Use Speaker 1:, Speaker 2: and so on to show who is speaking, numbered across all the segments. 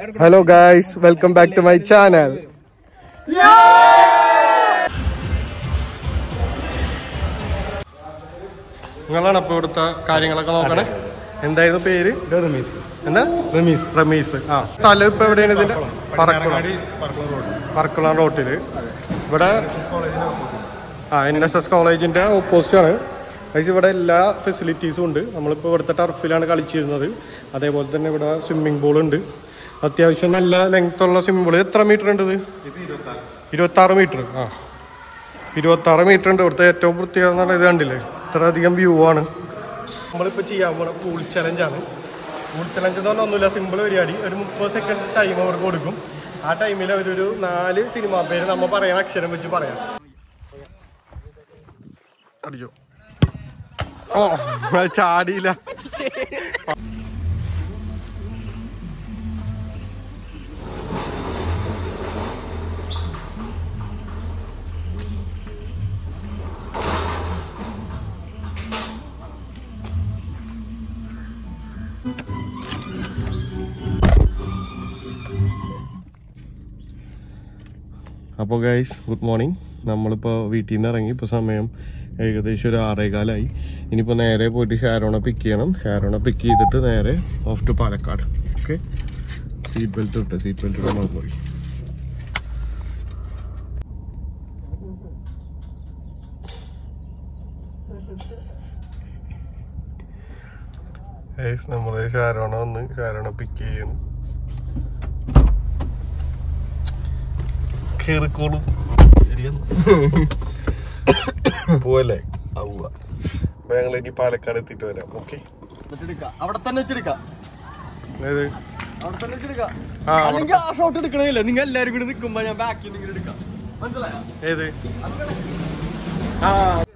Speaker 1: Hello guys welcome back to my channel നിങ്ങളാണ് അപ്പൊ ഇവിടുത്തെ കാര്യങ്ങളൊക്കെ നോക്കണേ എന്തായിരുന്നു പേര്
Speaker 2: റമീസ്
Speaker 1: എന്താ
Speaker 2: റമീസ്
Speaker 1: റമീസ് ആ സ്ഥലം ഇപ്പൊ എവിടെയാണ് ഇതിന്റെ പറക്കുളം പറക്കുളം റോട്ടില് ഇവിടെ ആ എൻ എസ് എസ് കോളേജിന്റെ ഓപ്പോസിറ്റ് ആണ് ഗൈസ് ഇവിടെ എല്ലാ ഫെസിലിറ്റീസും ഉണ്ട് നമ്മളിപ്പോൾ ഇവിടുത്തെ ടർഫിലാണ് കളിച്ചിരുന്നത് അതേപോലെ തന്നെ ഇവിടെ സ്വിമ്മിംഗ് പൂൾ ഉണ്ട് അത്യാവശ്യം നല്ല ലെങ്ത് ഉള്ള സ്വിമ്മിംഗ് പൂൾ എത്ര മീറ്റർ ഉണ്ട് ഇത് ഇരുപത്തി ആറ് മീറ്റർ ആ ഇരുപത്തി ആറ് മീറ്റർ ഉണ്ട് ഇവിടുത്തെ ഏറ്റവും പ്രത്യേകത എന്ന് പറഞ്ഞാൽ ഇത് കണ്ടില്ലേ ഇത്ര അധികം വ്യൂ ആണ് നമ്മളിപ്പോൾ ചെയ്യാൻ പോണ പൂൾ ചലഞ്ചാണ് പൂൾ ചലഞ്ച് എന്ന് പറഞ്ഞാൽ ഒന്നുമില്ല സിമ്പിൾ പരിപാടി ഒരു മുപ്പത് സെക്കൻഡ് ടൈം അവർക്ക് കൊടുക്കും ആ ടൈമിൽ അവരൊരു നാല് സിനിമാ പേര് നമ്മൾ പറയുന്ന അക്ഷരം വെച്ച് പറയാം അടിച്ചോ ഓ അത് ചാടിയില്ല അപ്പോൾ ഗൈസ് ഗുഡ് മോർണിംഗ് നമ്മളിപ്പോൾ വീട്ടിൽ നിന്ന് ഇറങ്ങി ഇപ്പോൾ സമയം ഏകദേശം ഒരു ആറേകാലായി ഇനിയിപ്പോൾ നേരെ പോയിട്ട് ഷാരോണെ പിക്ക് ചെയ്യണം ഷാരോണെ പിക്ക് ചെയ്തിട്ട് നേരെ off to Palakkad okay seat belt ഇട്ട് സീറ്റ് ബെൽറ്റ് ഇടാൻ പോയി ഗൈസ് നമ്മൾ ഷാരോണ വന്ന് ഷാരോണെ പിക്ക് ചെയ്യുന്നു കേറിക്കോളൂ പോവല്ലേ ഔവ അപ്പൊ ഞങ്ങൾ ഇനി പാലക്കാട് എത്തിയിട്ട് വരാം ഓക്കെ
Speaker 2: അവിടെ തന്നെ വെച്ചെടുക്കാം
Speaker 1: ഏത്
Speaker 2: അവിടെ തന്നെ വെച്ചെടുക്കാം
Speaker 1: ആ അവിടെ-
Speaker 2: അല്ലെങ്കിൽ ആ ഷോട്ട് എടുക്കണില്ല നിങ്ങൾ എല്ലാരും കൂടി നിൽക്കുമ്പോ ഞാൻ ബാക്കിൽ നിന്ന് ഇങ്ങനെ എടുക്കാം മനസ്സിലായോ
Speaker 1: ഏത് ആ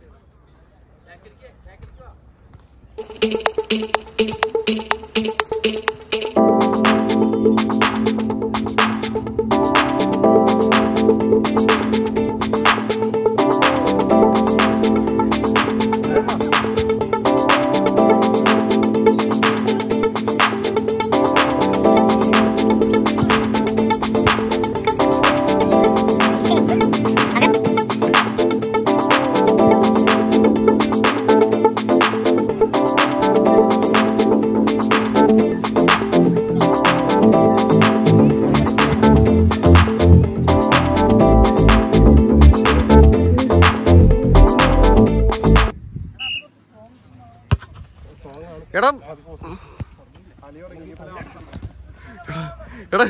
Speaker 1: എടാ എടാ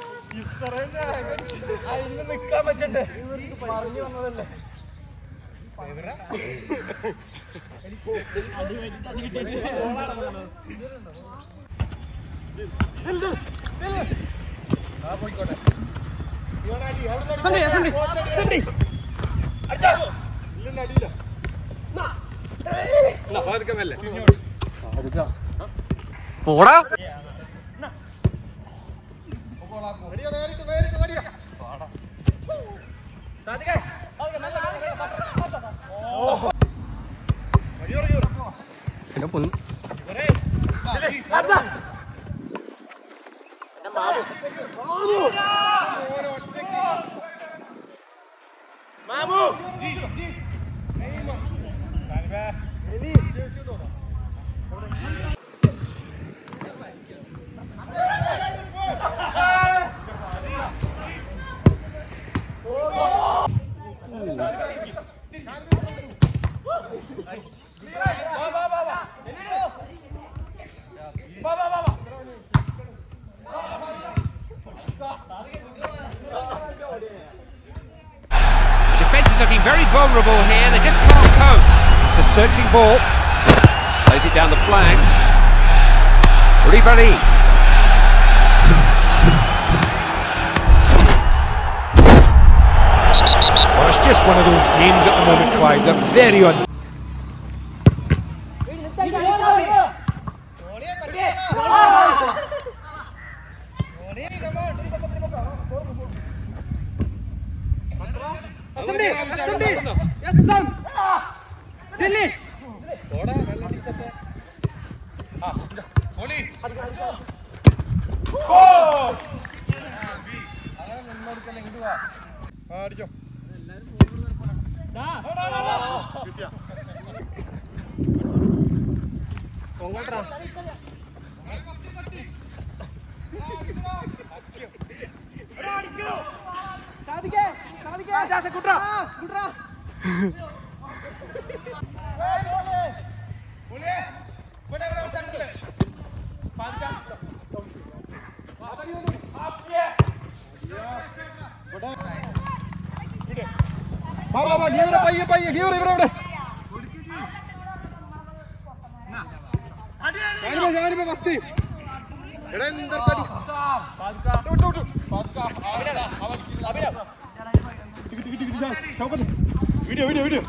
Speaker 2: നിക്കാൻ പറ്റണ്ടേ പറഞ്ഞു വന്നതല്ലേ പോടാ എന്നെ പൊന്നു
Speaker 3: The defence is looking very vulnerable here. They just can't cope. It's a searching ball. Plays it down the flank. Ribéry.
Speaker 4: Well, it's just one of those games at the moment, Clive. They're very un.
Speaker 1: പയ്യെ പയ്യെ giver ഇവിടെ ഇവിടെ ഞാനിപ്പോ ഞാനിപ്പോ first എടാ എന്താ തടി video video video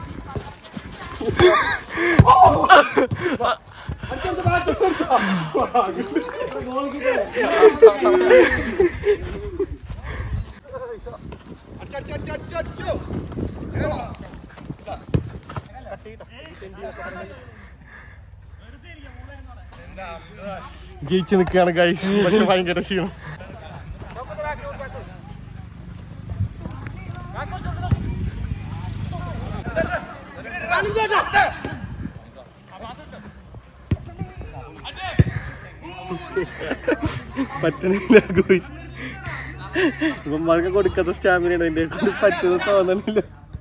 Speaker 1: ജയിച്ചു നിൽക്കുകയാണ് ഗൈസ് പക്ഷെ ഭയങ്കര ക്ഷീണം പറ്റണില്ല ഗോയ്സ് ഇവന്മാർക്ക് കൊടുക്കാത്ത സ്റ്റാമിനയാണ് എന്റെ കൊണ്ട് പറ്റുന്ന തോന്നണില്ല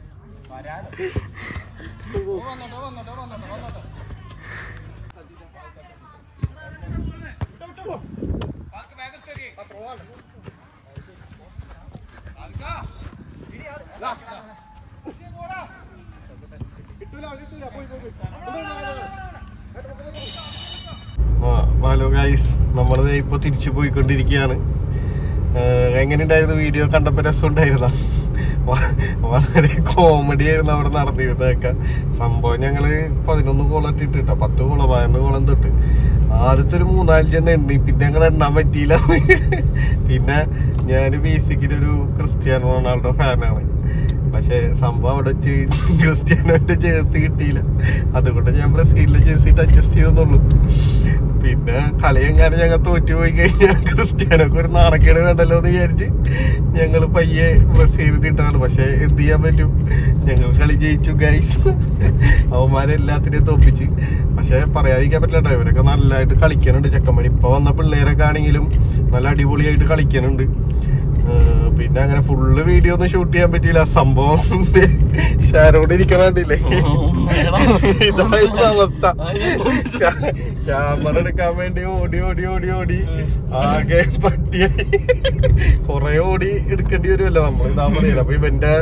Speaker 1: ഹലോ ഗൈസ് നമ്മളിത് ഇപ്പൊ തിരിച്ചു പോയിക്കൊണ്ടിരിക്കുകയാണ് ഏഹ് എങ്ങനെയുണ്ടായിരുന്നു വീഡിയോ കണ്ടപ്പോ രസമുണ്ടായിരുന്ന വളരെ കോമഡി ആയിരുന്നു അവിടെ നടന്നിരുന്നതൊക്കെ സംഭവം ഞങ്ങള് പതിനൊന്ന് കോളം ഇട്ടിട്ടാ പത്ത് കോളം പതിനൊന്ന് കോളം തൊട്ട് ആദ്യത്തെ ഒരു മൂന്നാലഞ്ചെണ്ണം എണ്ണി പിന്നെ ഞങ്ങൾ എണ്ണാൻ പറ്റിയില്ല പിന്നെ ഞാൻ ബേസിക്കലി ഒരു ക്രിസ്ത്യാനോ റൊണാൾഡോ ഫാനാണ് പക്ഷെ സംഭവം അവിടെ വെച്ച് ക്രിസ്ത്യാനോന്റെ ജേഴ്സി കിട്ടിയില്ല അതുകൊണ്ട് ഞാൻ ബ്രസീലിന്റെ ജേഴ്സി അഡ്ജസ്റ്റ് ചെയ്തെന്നുള്ളൂ പിന്നെ കളി എങ്ങാനും ഞങ്ങൾ തോറ്റുപോയി കഴിഞ്ഞാൽ ക്രിസ്ത്യാനോക്ക് ഒരു നാണക്കേട് വേണ്ടല്ലോ എന്ന് വിചാരിച്ച് ഞങ്ങൾ പയ്യെ ബ്രസീലിന് ഇട്ടാണ് പക്ഷെ എന്ത് ചെയ്യാൻ പറ്റും ഞങ്ങൾ കളി ജയിച്ചു ഗൈസ് അവന്മാരെല്ലാത്തിനെയും തോപ്പിച്ച് പക്ഷെ പറയാതിരിക്കാൻ പറ്റില്ല ഇവരൊക്കെ നല്ലതായിട്ട് കളിക്കാനുണ്ട് ചെക്കന്മാർ ഇപ്പൊ വന്ന പിള്ളേരൊക്കെ ആണെങ്കിലും നല്ല അടിപൊളിയായിട്ട് കളിക്കാനുണ്ട് ഏഹ് പിന്നെ അങ്ങനെ ഫുള്ള് വീഡിയോ ഒന്നും ഷൂട്ട് ചെയ്യാൻ പറ്റിയില്ല സംഭവം ഷാരോട് ഇരിക്കണണ്ടില്ലേ ഇതായിരുന്നു അവസ്ഥ ക്യാമറ എടുക്കാൻ വേണ്ടി ഓടി ഓടി ഓടി ഓടി ആകെ പട്ടിയായി കൊറേ ഓടി എടുക്കേണ്ടി വരുമല്ലോ നമ്മൾ ഇതാ പറയില്ല അപ്പൊ ഇവന്റെ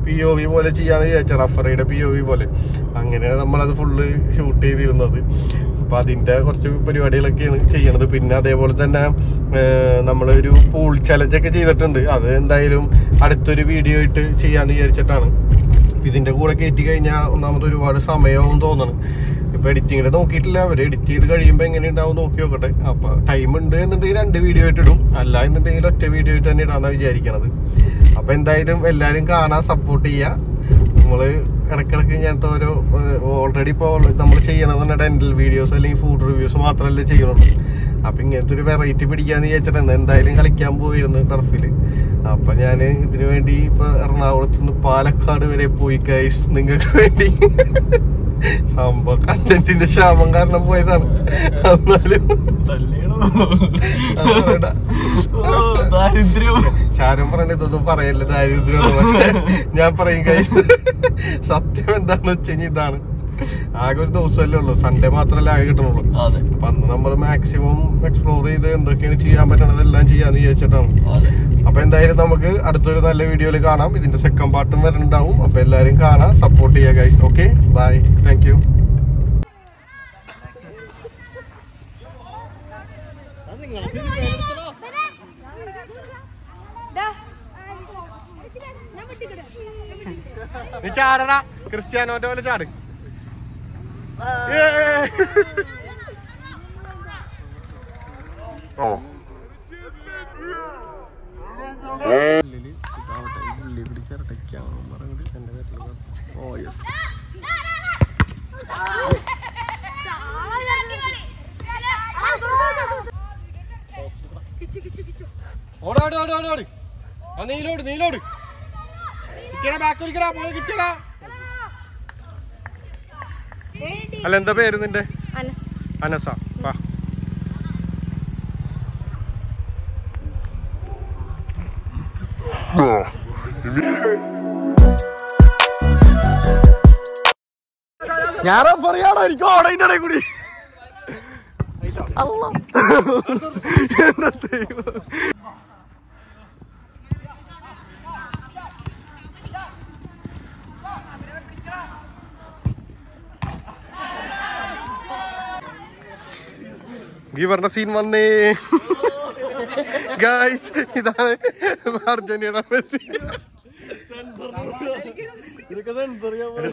Speaker 1: പി ഒ വി പോലെ ചെയ്യാന്ന് വിചാരിച്ച റഫറിയുടെ പി ഒ വി പോലെ അങ്ങനെയാണ് നമ്മളത് ഫുള്ള് ഷൂട്ട് ചെയ്തിരുന്നത് അപ്പൊ അതിന്റെ കുറച്ച് പരിപാടികളൊക്കെയാണ് ചെയ്യണത് പിന്നെ അതേപോലെ തന്നെ ഏർ, നമ്മളൊരു പൂൾ ചലഞ്ച് ഒക്കെ ചെയ്തിട്ടുണ്ട് അത് എന്തായാലും അടുത്തൊരു വീഡിയോ ആയിട്ട് ചെയ്യാന്ന് വിചാരിച്ചിട്ടാണ് അപ്പൊ ഇതിന്റെ കൂടെ കയറ്റി കഴിഞ്ഞാൽ ഒന്നാമത് ഒരുപാട് സമയവും തോന്നണം ഇപ്പൊ എഡിറ്റിങ്ങിൽ നോക്കിയിട്ടില്ല അവർ എഡിറ്റ് ചെയ്ത് കഴിയുമ്പോൾ എങ്ങനെ ഉണ്ടാവും നോക്കി നോക്കട്ടെ അപ്പൊ ടൈം ഉണ്ട് എന്നുണ്ടെങ്കിൽ രണ്ട് വീഡിയോ ആയിട്ട് ഇടും അല്ല എന്നുണ്ടെങ്കിൽ ഒറ്റ വീഡിയോ ആയിട്ട് തന്നെ ഇടാന്നാ വിചാരിക്കണത് അപ്പൊ എന്തായാലും എല്ലാരും കാണാൻ സപ്പോർട്ട് ചെയ്യുക നമ്മള് ഇടക്കിടക്ക് ഇങ്ങനത്തെ ഓരോ ഓൾറെഡി ഇപ്പോൾ നമ്മൾ ചെയ്യണമെന്ന് ഡെന്റൽ വീഡിയോസ് അല്ലെങ്കിൽ ഫുഡ് റിവ്യൂസ് മാത്രമല്ലേ ചെയ്യണുള്ളൂ അപ്പൊ ഇങ്ങനത്തെ ഒരു വെറൈറ്റി പിടിക്കാന്ന് വിചാരിച്ചിട്ടുണ്ട് എന്തായാലും കളിക്കാൻ പോയിരുന്നു ടർഫില് അപ്പൊ ഞാൻ ഇതിനു വേണ്ടി ഇപ്പൊ എറണാകുളത്ത് നിന്ന് പാലക്കാട് വരെ പോയി ഗൈസ് നിങ്ങൾക്ക് വേണ്ടി സംഭവം കണ്ടന്റിന്റെ ക്ഷാമം കാരണം പോയതാണ് എന്നാലും അതാ.
Speaker 2: ദാരിദ്ര്യം
Speaker 1: ശാരം പറഞ്ഞ ഇതൊന്നും പറയല്ല ദാരിദ്ര്യം പക്ഷെ ഞാൻ പറയും കഴിയും സത്യം എന്താന്ന് വെച്ച് കഴിഞ്ഞാൽ ഇതാണ് ആകെ ഒരു ദിവസമല്ലേ ഉള്ളൂ സൺഡേ മാത്രമല്ലേ ആകെ കിട്ടണുള്ളൂ
Speaker 2: അതെ
Speaker 1: അപ്പൊ അന്ന് നമ്മൾ മാക്സിമം എക്സ്പ്ലോർ ചെയ്ത് എന്തൊക്കെയാണ് ചെയ്യാൻ പറ്റണത് എല്ലാം ചെയ്യാന്ന് വിചാരിച്ചിട്ടാണ്
Speaker 2: അതെ
Speaker 1: അപ്പൊ എന്തായാലും നമുക്ക് അടുത്തൊരു നല്ല വീഡിയോയിൽ കാണാം ഇതിന്റെ സെക്കൻഡ് പാർട്ടും വരുന്നുണ്ടാവും അപ്പൊ എല്ലാരും കാണാം സപ്പോർട്ട് ചെയ്യുക guys okay bye thank you നീ ചാടടാ ക്രിസ്ത്യാനോന്റെ പോലെ ചാട് ഓ ഓ യെസ് ഓടാ ഓടാ ഓടാ ഓടാ ഓട് ആ നീലോട് നീലോട് കിട്ടിയടാ ബാക്ക് വലിക്കടാ മോനെ കിട്ടിയടാ അല്ല എന്താ പേര് നിന്റെ അനസ വാ ഞാനാ പറയാടാ എനിക്ക് ഓടയിന്റെ ഇടയിൽ കൂടി അല്ലാ. എന്റെ ദൈവം. ഈ പറഞ്ഞ സീൻ വന്നേ ഗായ്സ് ഇതാണ് അർജന്റീന മെസ്സി